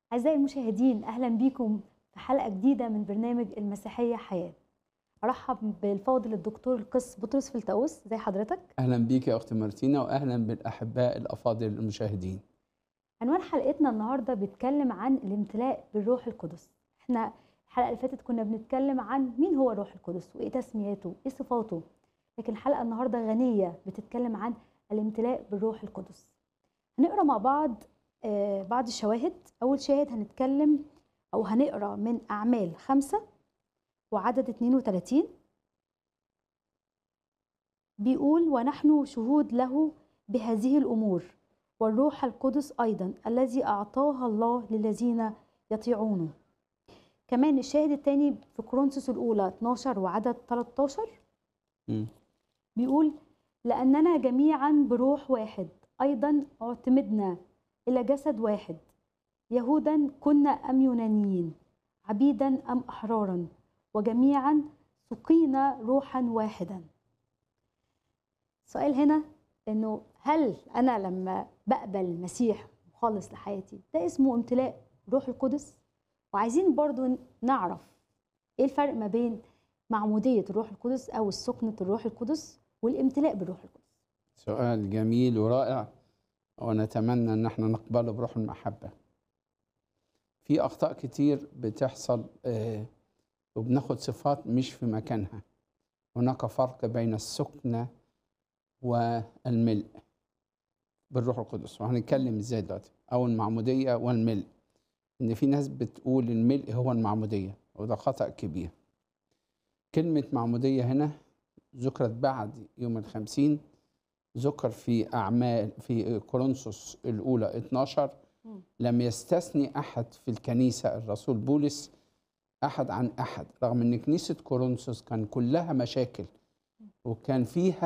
أعزائي المشاهدين أهلا بكم في حلقة جديدة من برنامج المسيحية حياة أرحب بالفاضل الدكتور القس بطرس فلتاوس زي حضرتك اهلا بيك يا اختي مارتينا واهلا بالاحباء الافاضل المشاهدين عنوان حلقتنا النهاردة بيتكلم عن الامتلاء بالروح القدس احنا الحلقة اللي فاتت كنا بنتكلم عن مين هو الروح القدس وإيه تسمياته إيه صفاته لكن الحلقة النهاردة غنية بتتكلم عن الامتلاء بالروح القدس هنقرا مع بعض آه، بعض الشواهد أول شاهد هنتكلم أو هنقرا من أعمال خمسة وعدد 32 بيقول ونحن شهود له بهذه الأمور والروح القدس أيضا الذي أعطاها الله للذين يطيعونه كمان الشاهد الثاني في كورنثوس الأولى 12 وعدد 13 مم. بيقول لأننا جميعا بروح واحد أيضا اعتمدنا إلى جسد واحد يهودا كنا أم يونانيين عبيدا أم أحرارا وجميعا سقينا روحا واحدا السؤال هنا انه هل انا لما بقبل المسيح مخلص لحياتي ده اسمه امتلاء روح القدس وعايزين برضو نعرف ايه الفرق ما بين معمودية الروح القدس او السكنة الروح القدس والامتلاء بالروح القدس سؤال جميل ورائع ونتمنى ان احنا نقبله بروح المحبه في اخطاء كتير بتحصل آه، وبناخد صفات مش في مكانها هناك فرق بين السكنه والملء بالروح القدس وهنتكلم ازاي دلوقتي او المعموديه والملء ان في ناس بتقول الملء هو المعموديه وده خطا كبير كلمه معموديه هنا ذكرت بعد يوم الخمسين ذكر في أعمال في كورنثوس الأولى 12 مم. لم يستثني أحد في الكنيسة الرسول بولس أحد عن أحد رغم أن كنيسة كورنثوس كان كلها مشاكل وكان فيها